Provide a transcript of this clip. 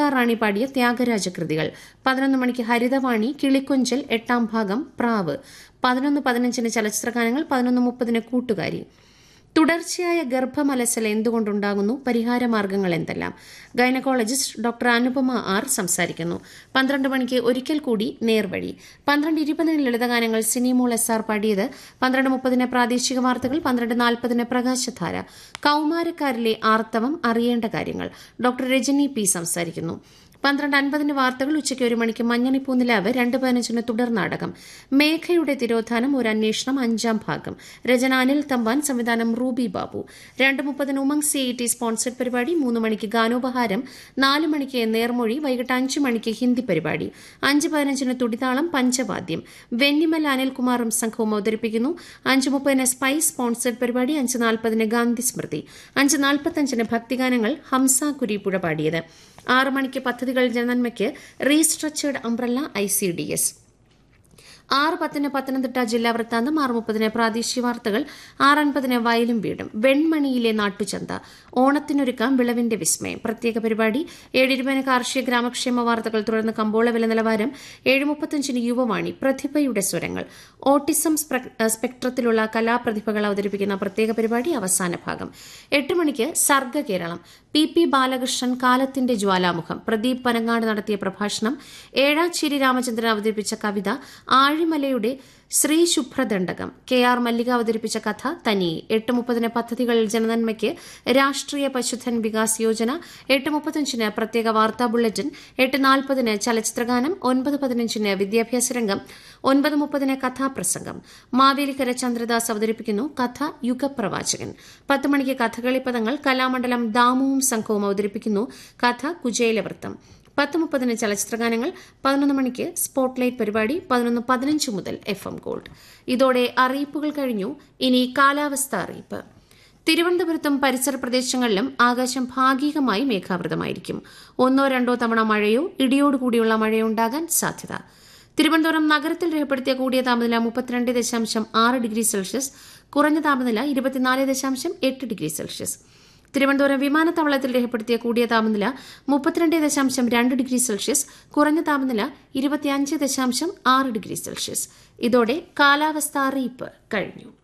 റാണി പാടിയ ത്യാഗരാജ കൃതികൾ പതിനൊന്ന് മണിക്ക് ഹരിതവാണി കിളിക്കൊഞ്ചൽ എട്ടാം ഭാഗം പ്രാവ് പതിനൊന്ന് പതിനഞ്ചിന് ചലച്ചിത്രഗാനങ്ങൾ പതിനൊന്ന് മുപ്പതിന് കൂട്ടുകാരി തുടർച്ചയായ ഗർഭമലസൽ എന്തുകൊണ്ടുണ്ടാകുന്നു പരിഹാരമാർഗങ്ങൾ എന്തെല്ലാം ഗൈനക്കോളജിസ്റ്റ് ഡോക്ടർ അനുപമ ആർ സംസാരിക്കുന്നു പന്ത്രണ്ട് മണിക്ക് ഒരിക്കൽ കൂടി നേർവഴി പന്ത്രണ്ട് ഇരുപതിന് ലളിതഗാനങ്ങൾ സിനിമോൾ എസ് ആർ പാടിയത് പന്ത്രണ്ട് മുപ്പതിന് പ്രാദേശിക വാർത്തകൾ പന്ത്രണ്ട് നാൽപ്പതിന് പ്രകാശധാര കൌമാരക്കാരിലെ ആർത്തവം അറിയേണ്ട കാര്യങ്ങൾ ഡോക്ടർ രജനി പി സംസാരിക്കുന്നു പന്ത്രണ്ട് അൻപതിന് വാർത്തകൾ ഉച്ചയ്ക്ക് ഒരു മണിക്ക് മഞ്ഞണിപ്പൂ നിലാവ് രണ്ട് പതിനഞ്ചിന് തുടർ നാടകം മേഘയുടെ തിരോധാനം ഒരു അന്വേഷണം അഞ്ചാം ഭാഗം രചന അനിൽ തമ്പാൻ സംവിധാനം റൂബി ബാബു രണ്ട് മുപ്പതിന് Umang C I T sponsored പരിപാടി മൂന്ന് മണിക്ക് ഗാനോപഹാരം നാല് മണിക്ക് നേർമൊഴി വൈകിട്ട് അഞ്ച് മണിക്ക് ഹിന്ദി പരിപാടി അഞ്ച് പതിനഞ്ചിന് തുടിതാളം പഞ്ചവാദ്യം വെന്നിമൽ അനിൽകുമാറും സംഘവും അവതരിപ്പിക്കുന്നു അഞ്ച് മുപ്പതിന് സ്പൈസ് സ്പോൺസർഡ് പരിപാടി അഞ്ച് നാൽപ്പതിന് ഗാന്ധി സ്മൃതി അഞ്ച് നാൽപ്പത്തഞ്ചിന് ഭക്തിഗാനങ്ങൾ ഹംസ കുരിപ്പുഴ പാടിയത് ആറ് മണിക്ക് പദ്ധതികൾ ജനനന്മയ്ക്ക് restructured umbrella I C D S ആറ് പത്തിന് പത്തനംതിട്ട ജില്ലാ വൃത്താന്തം ആറ് മുപ്പതിന് പ്രാദേശിക വാർത്തകൾ ആറ് അൻപതിന് വയലും വീടും വെൺമണിയിലെ നാട്ടുചന്ത ഓണത്തിനൊരുക്കാം വിളവിന്റെ വിസ്മയം പ്രത്യേക പരിപാടി ഏഴ് ഇരുപതിന് കാർഷിക ഗ്രാമക്ഷേമ വാർത്തകൾ തുടർന്ന് കമ്പോള വില നിലവാരം ഏഴ് മുപ്പത്തഞ്ചിന് യുവവാണി പ്രതിഭയുടെ സ്വരങ്ങൾ ഓട്ടിസം സ്പെക്ട്രത്തിലുള്ള കലാപ്രതിഭകൾ അവതരിപ്പിക്കുന്ന പ്രത്യേക പരിപാടി അവസാന ഭാഗം എട്ട് മണിക്ക് സർഗ കേരളം പി പി ബാലകൃഷ്ണൻ കാലത്തിന്റെ ജ്വാലാമുഖം പ്രദീപ് പനങ്ങാട് നടത്തിയ പ്രഭാഷണം ഏഴാച്ചേരി രാമചന്ദ്രൻ അവതരിപ്പിച്ച കവിത ആഴിമലയുടെ ശ്രീ ശുഭ്രദണ്ഡകം കെ ആർ മല്ലിക അവതരിപ്പിച്ച കഥ തനി എട്ട് മുപ്പതിന് പദ്ധതികൾ ജനനന്മയ്ക്ക് രാഷ്ട്രീയ പശുധൻ വികാസ് യോജന എട്ട് മുപ്പത്തഞ്ചിന് പ്രത്യേക വാർത്താ ബുള്ളറ്റിൻ എട്ട് നാൽപ്പതിന് ചലച്ചിത്രഗാനം ഒൻപത് പതിനഞ്ചിന് വിദ്യാഭ്യാസ രംഗം ഒൻപത് മുപ്പതിന് കഥാപ്രസംഗം മാവേലിക്കര ചന്ദ്രദാസ് അവതരിപ്പിക്കുന്നു കഥ യുഗപ്രവാചകൻ പത്ത് മണിക്ക് കഥകളി പദങ്ങൾ കലാമണ്ഡലം ദാമുവും സംഘവും അവതരിപ്പിക്കുന്നു കഥ കുചേലവൃത്തം പത്ത് മുപ്പതിന് ചലച്ചിത്രഗാനങ്ങൾ പതിനൊന്ന് മണിക്ക് സ്പോട്ട്ലൈറ്റ് പരിപാടി പതിനൊന്ന് പതിനഞ്ച് മുതൽ എഫ് എം ഗോൾഡ് ഇതോടെ അറിയിപ്പുകൾ കഴിഞ്ഞു ഇനി കാലാവസ്ഥ അറിയിപ്പ് തിരുവനന്തപുരത്തും പരിസര പ്രദേശങ്ങളിലും ആകാശം ഭാഗികമായി മേഘാവൃതമായിരിക്കും ഒന്നോ രണ്ടോ തവണ മഴയോ ഇടിയോടുകൂടിയുള്ള മഴയോ ഉണ്ടാകാൻ സാധ്യത തിരുവനന്തപുരം നഗരത്തിൽ രേഖപ്പെടുത്തിയ കൂടിയ താപനില മുപ്പത്തിരണ്ട് ദശാംശം ആറ് ഡിഗ്രി സെൽഷ്യസ് കുറഞ്ഞ താപനില ഇരുപത്തിനാല് ദശാംശം എട്ട് ഡിഗ്രി സെൽഷ്യസ് തിരുവനന്തപുരം വിമാനത്താവളത്തിൽ രേഖപ്പെടുത്തിയ കൂടിയ താപനില മുപ്പത്തിരണ്ട് ദശാംശം രണ്ട് ഡിഗ്രി സെൽഷ്യസ് കുറഞ്ഞ താപനില ഇരുപത്തിയഞ്ച് ദശാംശം ആറ് ഡിഗ്രി സെൽഷ്യസ് ഇതോടെ കാലാവസ്ഥ അറിയിപ്പ് കഴിഞ്ഞു